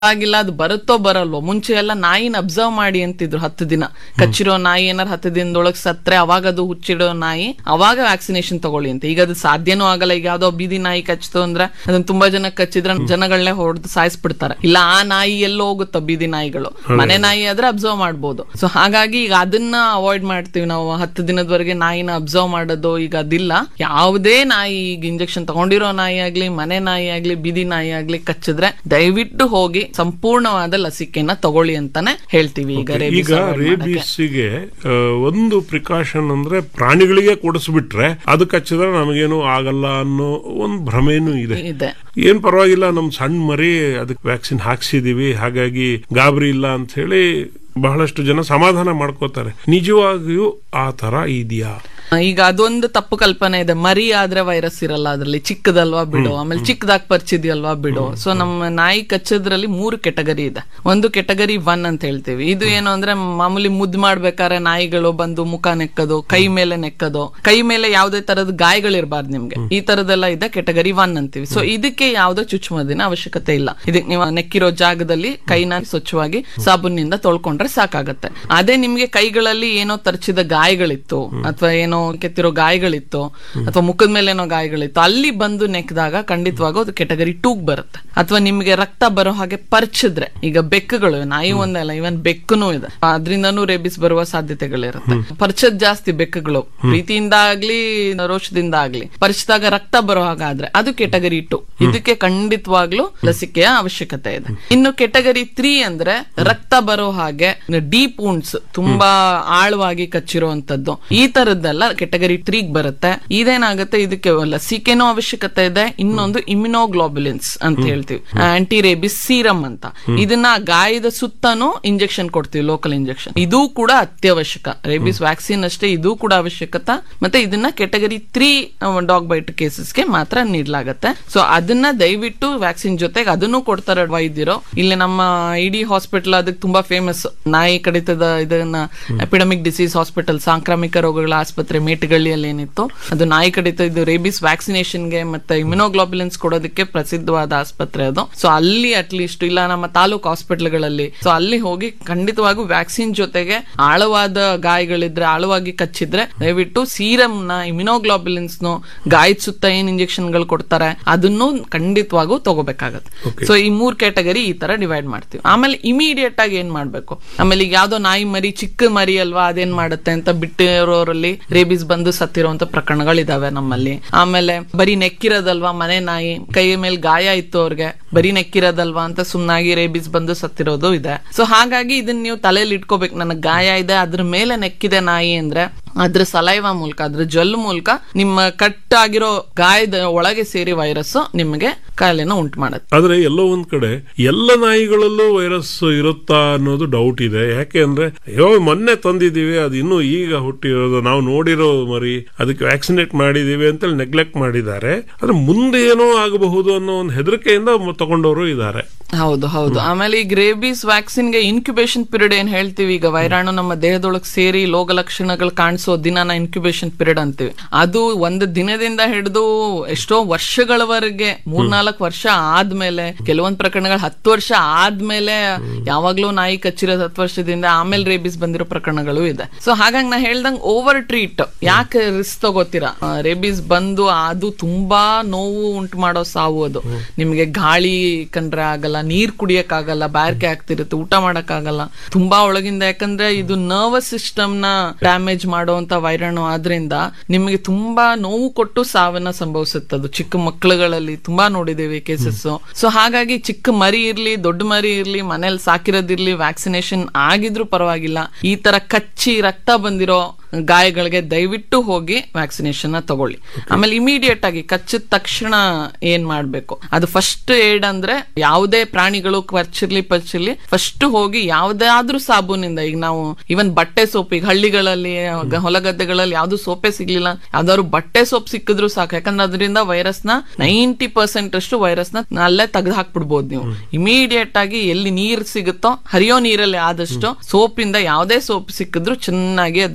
ಆಗಿಲ್ಲ ಅದು ಬರುತ್ತೋ ಬರಲ್ವೋ ಮುಂಚೆ ಎಲ್ಲ ನಾಯಿನ ಅಬ್ಸರ್ವ್ ಮಾಡಿ ಅಂತಿದ್ರು ಹತ್ತು ದಿನ ಕಚ್ಚಿರೋ ನಾಯಿ ಏನಾರ ಹತ್ತು ದಿನದೊಳಗೆ ಸತ್ರೆ ಅವಾಗ ಅದು ಹುಚ್ಚಿಡೋ ನಾಯಿ ಅವಾಗ ವ್ಯಾಕ್ಸಿನೇಷನ್ ತಗೊಳ್ಳಿ ಅಂತ ಈಗ ಅದು ಸಾಧ್ಯನೂ ಆಗಲ್ಲ ಈಗ ಯಾವ್ದೋ ಬೀದಿ ನಾಯಿ ಕಚ್ತು ಅಂದ್ರೆ ಅದನ್ನ ತುಂಬಾ ಜನ ಕಚ್ಚಿದ್ರೆ ಜನಗಳನ್ನೇ ಹೊಡೆದು ಸಾಯಿಸ್ಬಿಡ್ತಾರೆ ಇಲ್ಲ ಆ ನಾಯಿ ಎಲ್ಲೋ ಹೋಗುತ್ತೋ ಬೀದಿ ನಾಯಿಗಳು ಮನೆ ನಾಯಿ ಆದ್ರೆ ಅಬ್ಸರ್ವ್ ಮಾಡ್ಬೋದು ಸೊ ಹಾಗಾಗಿ ಈಗ ಅದನ್ನ ಅವಾಯ್ಡ್ ಮಾಡ್ತೀವಿ ನಾವು ಹತ್ತು ದಿನದವರೆಗೆ ನಾಯಿನ ಅಬ್ಸರ್ವ್ ಮಾಡೋದು ಈಗ ಅದಿಲ್ಲ ಯಾವುದೇ ನಾಯಿ ಈಗ ಇಂಜೆಕ್ಷನ್ ತಗೊಂಡಿರೋ ನಾಯಿ ಆಗ್ಲಿ ಮನೆ ನಾಯಿ ಆಗ್ಲಿ ಬೀದಿ ನಾಯಿ ಆಗ್ಲಿ ಕಚ್ಚಿದ್ರೆ ದಯವಿಟ್ಟು ಹೋಗಿ ಸಂಪೂರ್ಣವಾದ ಲಸಿಕೆನ ತಗೊಳ್ಳಿ ಅಂತಾನೆ ಹೇಳ್ತೀವಿ ಈಗ rabies ಈಗ avoid ಮಾಡಕ್ಕೆ. ರೇಬಿಸ್ಗೆ ಒಂದು ಪ್ರಿಕಾಷನ್ ಅಂದ್ರೆ ಪ್ರಾಣಿಗಳಿಗೆ ಕೊಡಿಸ್ಬಿಟ್ರೆ ಅದು ಕಚ್ಚಿದ್ರೆ ನಮಗೇನು ಆಗಲ್ಲ ಅನ್ನೋ ಒಂದು ಭ್ರಮೆನೂ ಇದೆ ಇದೆ ಏನ್ ಪರವಾಗಿಲ್ಲ ನಮ್ ಸಣ್ಣ ಮರಿ ಅದಕ್ಕೆ ವ್ಯಾಕ್ಸಿನ್ ಹಾಕ್ಸಿದೀವಿ ಹಾಗಾಗಿ ಗಾಬರಿ ಇಲ್ಲ ಅಂತ ಹೇಳಿ ಬಹಳಷ್ಟು ಜನ ಸಮಾಧಾನ ಮಾಡ್ಕೋತಾರೆ ನಿಜವಾಗಿಯೂ ಆ ತರ ಇದೆಯಾ ಈಗ ಅದೊಂದು ತಪ್ಪು ಕಲ್ಪನೆ ಇದೆ ಮರಿ ಆದ್ರೆ ವೈರಸ್ ಇರಲ್ಲ ಅದ್ರಲ್ಲಿ ಚಿಕ್ಕದಲ್ವಾ ಬಿಡು ಆಮೇಲೆ ಚಿಕ್ಕದಾಗಿ ಪರಿಚಿದ್ಯಲ್ವಾ ಬಿಡು ಸೊ ನಮ್ಮ ನಾಯಿ ಕಚ್ಚೋದ್ರಲ್ಲಿ ಮೂರು ಕೆಟಗರಿ ಇದೆ ಒಂದು ಕೆಟಗರಿ ಒನ್ ಅಂತ ಹೇಳ್ತೀವಿ ಇದು ಏನು ಅಂದ್ರೆ ಮಾಮೂಲಿ ಮುದ್ದು ಮಾಡ್ಬೇಕಾದ್ರೆ ನಾಯಿಗಳು ಬಂದು ಮುಖ ನೆಕ್ಕದು ಕೈ ಮೇಲೆ ನೆಕ್ಕದು ಕೈ ಮೇಲೆ ಯಾವುದೇ ತರದ ಗಾಯಗಳಿರ್ಬಾರ್ದು ನಿಮ್ಗೆ ಈ ತರದೆಲ್ಲ ಇದೆ ಕೆಟಗರಿ ಒನ್ ಅಂತೀವಿ ಸೊ ಇದಕ್ಕೆ ಯಾವುದೇ ಚುಚ್ಚುಮದ್ದಿನ ಅವಶ್ಯಕತೆ ಇಲ್ಲ ಇದಕ್ಕೆ ನೀವು ನೆಕ್ಕಿರೋ ಜಾಗದಲ್ಲಿ ಕೈನ ಸ್ವಚ್ಛವಾಗಿ ಸಾಬೂನಿಂದ ತೊಳ್ಕೊಂಡ್ರೆ ಸಾಕಾಗತ್ತೆ ಅದೇ ನಿಮ್ಗೆ ಕೈಗಳಲ್ಲಿ ಏನೋ ತರಚಿದ ಗಾಯಗಳಿತ್ತು ಅಥವಾ ಏನೋ ಕೆತ್ತಿರೋ ಗಾಯಗಳಿತ್ತು ಅಥವಾ ಮುಖದ ಮೇಲೆ ಏನೋ ಗಾಯಗಳಿತ್ತು ಅಲ್ಲಿ ಬಂದು ನೆಕ್ಕಿದಾಗ ಖಂಡಿತವಾಗೂ ಅದು ಕೆಟಗರಿ ಟೂಗ್ ಬರುತ್ತೆ ಅಥವಾ ನಿಮ್ಗೆ ರಕ್ತ ಬರೋ ಹಾಗೆ ಪರ್ಚಿದ್ರೆ ಈಗ ಬೆಕ್ಕುಗಳು ನಾಯಿ ಒಂದಲ್ಲ ಇವನ್ ಬೆಕ್ಕುನು ಇದೆ ಅದರಿಂದನೂ ರೇಬಿಸ್ ಬರುವ ಸಾಧ್ಯತೆಗಳಿರುತ್ತೆ ಪರ್ಚದ್ ಜಾಸ್ತಿ ಬೆಕ್ಕುಗಳು ಪ್ರೀತಿಯಿಂದ ಆಗ್ಲಿ ರೋಷದಿಂದ ಆಗ್ಲಿ ಪರಿಚಿದಾಗ ರಕ್ತ ಬರೋ ಹಾಗಾದ್ರೆ ಅದು ಕೆಟಗರಿ ಟು ಇದಕ್ಕೆ ಖಂಡಿತವಾಗ್ಲೂ ಲಸಿಕೆಯ ಅವಶ್ಯಕತೆ ಇದೆ ಇನ್ನು ಕೆಟಗರಿ ತ್ರೀ ಅಂದ್ರೆ ರಕ್ತ ಬರೋ ಹಾಗೆ ಡೀಪ್ ವುಂಡ್ಸ್ ತುಂಬಾ ಆಳವಾಗಿ ಕಚ್ಚಿರುವಂತದ್ದು ಈ ತರದ್ದೆಲ್ಲ ಕೆಟಗರಿ ತ್ರೀಗ್ ಬರುತ್ತೆ ಇದೇನಾಗುತ್ತೆ ಇದಕ್ಕೆ ಲಸಿಕೆನೂ ಅವಶ್ಯಕತೆ ಇದೆ ಇನ್ನೊಂದು ಇಮ್ಯುನೋಗ್ಲೋಬುಲಿನ್ಸ್ ಅಂತ ಹೇಳ್ತೀವಿ ಆಂಟಿ ರೇಬಿಸ್ ಸೀರಮ್ ಅಂತ ಇದನ್ನ ಗಾಯದ ಸುತ್ತನೂ ಇಂಜೆಕ್ಷನ್ ಕೊಡ್ತೀವಿ ಲೋಕಲ್ ಇಂಜೆಕ್ಷನ್ ಇದು ಕೂಡ ಅತ್ಯವಶ್ಯಕ ರೇಬಿಸ್ ವ್ಯಾಕ್ಸಿನ್ ಅಷ್ಟೇ ಇದು ಕೂಡ ಅವಶ್ಯಕತ ಮತ್ತೆ ಇದನ್ನ ಕೆಟಗರಿ ತ್ರೀ ಡಾಗ್ ಬೈಟ್ ಕೇಸಸ್ಗೆ ಮಾತ್ರ ನೀಡಲಾಗತ್ತೆ ಸೊ ಅದನ್ನ ದಯವಿಟ್ಟು ವ್ಯಾಕ್ಸಿನ್ ಜೊತೆಗೆ ಅದನ್ನು ಕೊಡ್ತಾರೆ ವೈದ್ಯರು ಇಲ್ಲಿ ನಮ್ಮ ಇಡೀ ಹಾಸ್ಪಿಟಲ್ ಅದಕ್ಕೆ ತುಂಬಾ ಫೇಮಸ್ ನಾಯಿ ಕಡಿತದ ಇದನ್ನ ಎಪಿಡಮಿಕ್ ಡಿಸೀಸ್ ಹಾಸ್ಪಿಟಲ್ ಸಾಂಕ್ರಾಮಿಕ ರೋಗಗಳ ಆಸ್ಪತ್ರೆ ಮೇಟಗಳ್ಳಿಯಲ್ಲಿ ಏನಿತ್ತು ಅದು ನಾಯಿ ಕಡಿತ ಇದು ರೇಬಿಸ್ ವ್ಯಾಕ್ಸಿನೇಷನ್ಗೆ ಮತ್ತೆ ಇಮ್ಯುನೋಗ್ಲೋಬುಲಿನ್ಸ್ ಕೊಡೋದಕ್ಕೆ ಪ್ರಸಿದ್ಧವಾದ ಆಸ್ಪತ್ರೆ ಅದು ಸೊ ಅಲ್ಲಿ ಅಟ್ಲೀಸ್ಟ್ ಇಲ್ಲ ನಮ್ಮ ತಾಲೂಕು ಹಾಸ್ಪಿಟಲ್ಗಳಲ್ಲಿ ಸೊ ಅಲ್ಲಿ ಹೋಗಿ ಖಂಡಿತವಾಗೂ ವ್ಯಾಕ್ಸಿನ್ ಜೊತೆಗೆ ಆಳವಾದ ಗಾಯಗಳಿದ್ರೆ ಆಳವಾಗಿ ಕಚ್ಚಿದ್ರೆ ದಯವಿಟ್ಟು ಸೀರಮ್ ನ ಇಮ್ಯುನೋಗ್ಲೋಬುಲಿನ್ಸ್ ಗಾಯದ ಸುತ್ತ ಏನ್ ಇಂಜೆಕ್ಷನ್ ಗಳು ಕೊಡ್ತಾರೆ ಅದನ್ನು ಖಂಡಿತವಾಗೂ ತಗೋಬೇಕಾಗತ್ತೆ ಸೊ ಈ ಮೂರ್ ಕ್ಯಾಟಗರಿ ಈ ತರ ಡಿವೈಡ್ ಮಾಡ್ತೀವಿ ಆಮೇಲೆ ಇಮಿಡಿಯೇಟ್ ಆಗಿ ಏನ್ ಮಾಡ್ಬೇಕು ಆಮೇಲೆ ಈಗ ಯಾವ್ದೋ ನಾಯಿ ಮರಿ ಚಿಕ್ಕ ಮರಿ ಅಲ್ವಾ ಅದೇನ್ ಮಾಡುತ್ತೆ ಅಂತ ಬಿಟ್ಟಿರೋರಲ್ಲಿ ರೇಬಿಸ್ ಬಂದು ಸತ್ತಿರುವಂತ ಪ್ರಕರಣಗಳಿದಾವೆ ನಮ್ಮಲ್ಲಿ ಆಮೇಲೆ ಬರೀ ನೆಕ್ಕಿರೋದಲ್ವಾ ಮನೆ ನಾಯಿ ಕೈ ಮೇಲೆ ಗಾಯ ಇತ್ತು ಅವ್ರಿಗೆ ಬರೀ ನೆಕ್ಕಿರೋದಲ್ವಾ ಅಂತ ಸುಮ್ನಾಗಿ ರೇಬಿಸ್ ಬಂದು ಸತ್ತಿರೋದು ಇದೆ ಸೊ ಹಾಗಾಗಿ ಇದನ್ನ ನೀವು ತಲೆಯಲ್ಲಿ ಇಟ್ಕೋಬೇಕು ನನಗೆ ಗಾಯ ಇದೆ ಅದ್ರ ಮೇಲೆ ನೆಕ್ಕಿದೆ ನಾಯಿ ಅಂದ್ರೆ ಅದ್ರ ಸಲೈವ ಮೂಲಕ ಅದ್ರ ಜಲ್ ಮೂಲಕ ನಿಮ್ಮ ಕಟ್ ಆಗಿರೋ ಗಾಯದ ಒಳಗೆ ಸೇರಿ ವೈರಸ್ ನಿಮಗೆ ಕಾಯಿಲೆನ ಉಂಟು ಮಾಡುತ್ತೆ ಆದ್ರೆ ಎಲ್ಲೋ ಒಂದ್ ಕಡೆ ಎಲ್ಲ ನಾಯಿಗಳಲ್ಲೂ ವೈರಸ್ ಇರುತ್ತಾ ಅನ್ನೋದು ಡೌಟ್ ಇದೆ ಯಾಕೆ ಅಂದ್ರೆ ಅಯ್ಯೋ ಮೊನ್ನೆ ತಂದಿದೀವಿ ಅದು ಇನ್ನೂ ಈಗ ಹುಟ್ಟಿರೋದು ನಾವು ನೋಡಿರೋ ಮರಿ ಅದಕ್ಕೆ ವ್ಯಾಕ್ಸಿನೇಟ್ ಮಾಡಿದೀವಿ ಅಂತೇಳಿ ನೆಗ್ಲೆಕ್ಟ್ ಮಾಡಿದ್ದಾರೆ ಆದ್ರೆ ಮುಂದೆ ಏನೋ ಆಗಬಹುದು ಅನ್ನೋ ಒಂದು ಹೆದರಿಕೆಯಿಂದ ಮ- ತಗೊಂಡವರು ಇದ್ದಾರೆ ಹೌದು ಹೌದು ಆಮೇಲೆ ಈಗ ರೇಬಿಸ್ ವ್ಯಾಕ್ಸಿನ್ಗೆ ಇನ್ಕ್ಯುಬೇಷನ್ ಪೀರಿಯಡ್ ಏನ್ ಹೇಳ್ತೀವಿ ಈಗ ವೈರಾಣು ನಮ್ಮ ದೇಹದೊಳಗೆ ಸೇರಿ ರೋಗ ಲಕ್ಷಣಗಳು ಕಾಣಿಸೋ ದಿನನ ಇನ್ಕ್ಯುಬೇಷನ್ ಪೀರಿಯಡ್ ಅಂತೀವಿ ಅದು ಒಂದು ದಿನದಿಂದ ಹಿಡಿದು ಎಷ್ಟೋ ವರ್ಷಗಳವರೆಗೆ ಮೂರ್ನಾಲ್ಕು ವರ್ಷ ಆದ್ಮೇಲೆ ಕೆಲವೊಂದ್ ಪ್ರಕರಣಗಳು ಹತ್ತು ವರ್ಷ ಆದ್ಮೇಲೆ ಯಾವಾಗ್ಲೂ ನಾಯಿ ಕಚ್ಚಿರೋದು ಹತ್ತು ವರ್ಷದಿಂದ ಆಮೇಲೆ ರೇಬಿಸ್ ಬಂದಿರೋ ಪ್ರಕರಣಗಳು ಇದೆ ಸೊ ಹಾಗಾಗಿ ನಾ ಹೇಳ್ದಂಗ್ ಓವರ್ ಟ್ರೀಟ್ ಯಾಕೆ ರಿಸ್ಕ್ ತಗೋತೀರಾ ರೇಬಿಸ್ ಬಂದು ಅದು ತುಂಬಾ ನೋವು ಉಂಟು ಮಾಡೋ ಸಾವು ಅದು ನಿಮ್ಗೆ ಗಾಳಿ ಕಂಡ್ರೆ ಆಗಲ್ಲ ನೀರ್ ಕುಡಿಯಕ್ ಆಗಲ್ಲ ಬ್ಯಾರ್ಕೆ ಆಗ್ತಿರುತ್ತೆ ಊಟ ಮಾಡಕ್ ಆಗಲ್ಲ ತುಂಬಾ ಒಳಗಿಂದ ಯಾಕಂದ್ರೆ ಇದು ನರ್ವಸ್ ಸಿಸ್ಟಮ್ ನ ಡ್ಯಾಮೇಜ್ ಮಾಡುವಂತ ವೈರಾಣು ಆದ್ರಿಂದ ನಿಮಗೆ ತುಂಬಾ ನೋವು ಕೊಟ್ಟು ಸಾವನ್ನ ಸಂಭವಿಸುತ್ತೆ ಅದು ಚಿಕ್ಕ ಮಕ್ಕಳುಗಳಲ್ಲಿ ತುಂಬಾ ನೋಡಿದೇವೆ ಕೇಸಸ್ ಸೊ ಹಾಗಾಗಿ ಚಿಕ್ಕ ಮರಿ ಇರ್ಲಿ ದೊಡ್ಡ ಮರಿ ಇರ್ಲಿ ಮನೇಲಿ ಸಾಕಿರೋದಿರ್ಲಿ ವ್ಯಾಕ್ಸಿನೇಷನ್ ಆಗಿದ್ರು ಪರವಾಗಿಲ್ಲ ಈ ತರ ಕಚ್ಚಿ ರಕ್ತ ಬಂದಿರೋ ಗಾಯಗಳಿಗೆ ದಯವಿಟ್ಟು ಹೋಗಿ ವ್ಯಾಕ್ಸಿನೇಷನ್ ತಗೊಳ್ಳಿ ಆಮೇಲೆ ಇಮಿಡಿಯೇಟ್ ಆಗಿ ಕಚ್ಚಿದ ತಕ್ಷಣ ಏನ್ ಮಾಡ್ಬೇಕು ಅದು ಫಸ್ಟ್ ಏಡ್ ಅಂದ್ರೆ ಯಾವುದೇ ಪ್ರಾಣಿಗಳು ಕಚ್ಚಿರ್ಲಿ ಪಚ್ಚಿರ್ಲಿ ಫಸ್ಟ್ ಹೋಗಿ ಯಾವ್ದಾದ್ರೂ ಸಾಬೂನಿಂದ ಈಗ ನಾವು ಇವನ್ ಬಟ್ಟೆ ಸೋಪ್ ಈಗ ಹಳ್ಳಿಗಳಲ್ಲಿ ಗ- ಹೊಲಗದ್ದೆಗಳಲ್ಲಿ ಯಾವ್ದು ಸೋಪೆ ಸಿಗ್ಲಿಲ್ಲ ಯಾವ್ದಾದ್ರು ಬಟ್ಟೆ ಸೋಪ್ ಸಿಕ್ಕಿದ್ರು ಸಾಕು ಯಾಕಂದ್ರೆ ಅದರಿಂದ ವೈರಸ್ ನ ನೈಂಟಿ ಪರ್ಸೆಂಟ್ ಅಷ್ಟು ವೈರಸ್ ನ ಅಲ್ಲೇ ತೆಗೆದು ಹಾಕ್ಬಿಡ್ಬೋದು ನೀವು ಇಮಿಡಿಯೇಟ್ ಆಗಿ ಎಲ್ಲಿ ನೀರ್ ಸಿಗುತ್ತೋ ಹರಿಯೋ ನೀರಲ್ಲಿ ಆದಷ್ಟು ಸೋಪ್ ಇಂದ ಯಾವ್ದೇ ಸೋಪ್ ಸಿಕ್ಕಿದ್ರು ಚೆನ್ನಾಗಿ ಅದನ್ನ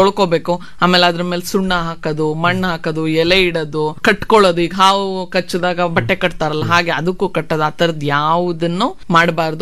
ತೊಳ್ಕೊಬೇಕು ಆಮೇಲೆ ಅದ್ರ ಮೇಲೆ ಸುಣ್ಣ ಹಾಕೋದು ಮಣ್ಣು ಹಾಕೋದು ಎಲೆ ಇಡೋದು ಕಟ್ಕೊಳ್ಳೋದು ಈಗ ಹಾವು ಕಚ್ಚದಾಗ ಬಟ್ಟೆ ಕಟ್ತಾರಲ್ಲ ಹಾಗೆ ಅದಕ್ಕೂ ಕಟ್ಟೋದು ಆ ತರದ್ ಯಾವುದನ್ನು ಮಾಡಬಾರ್ದು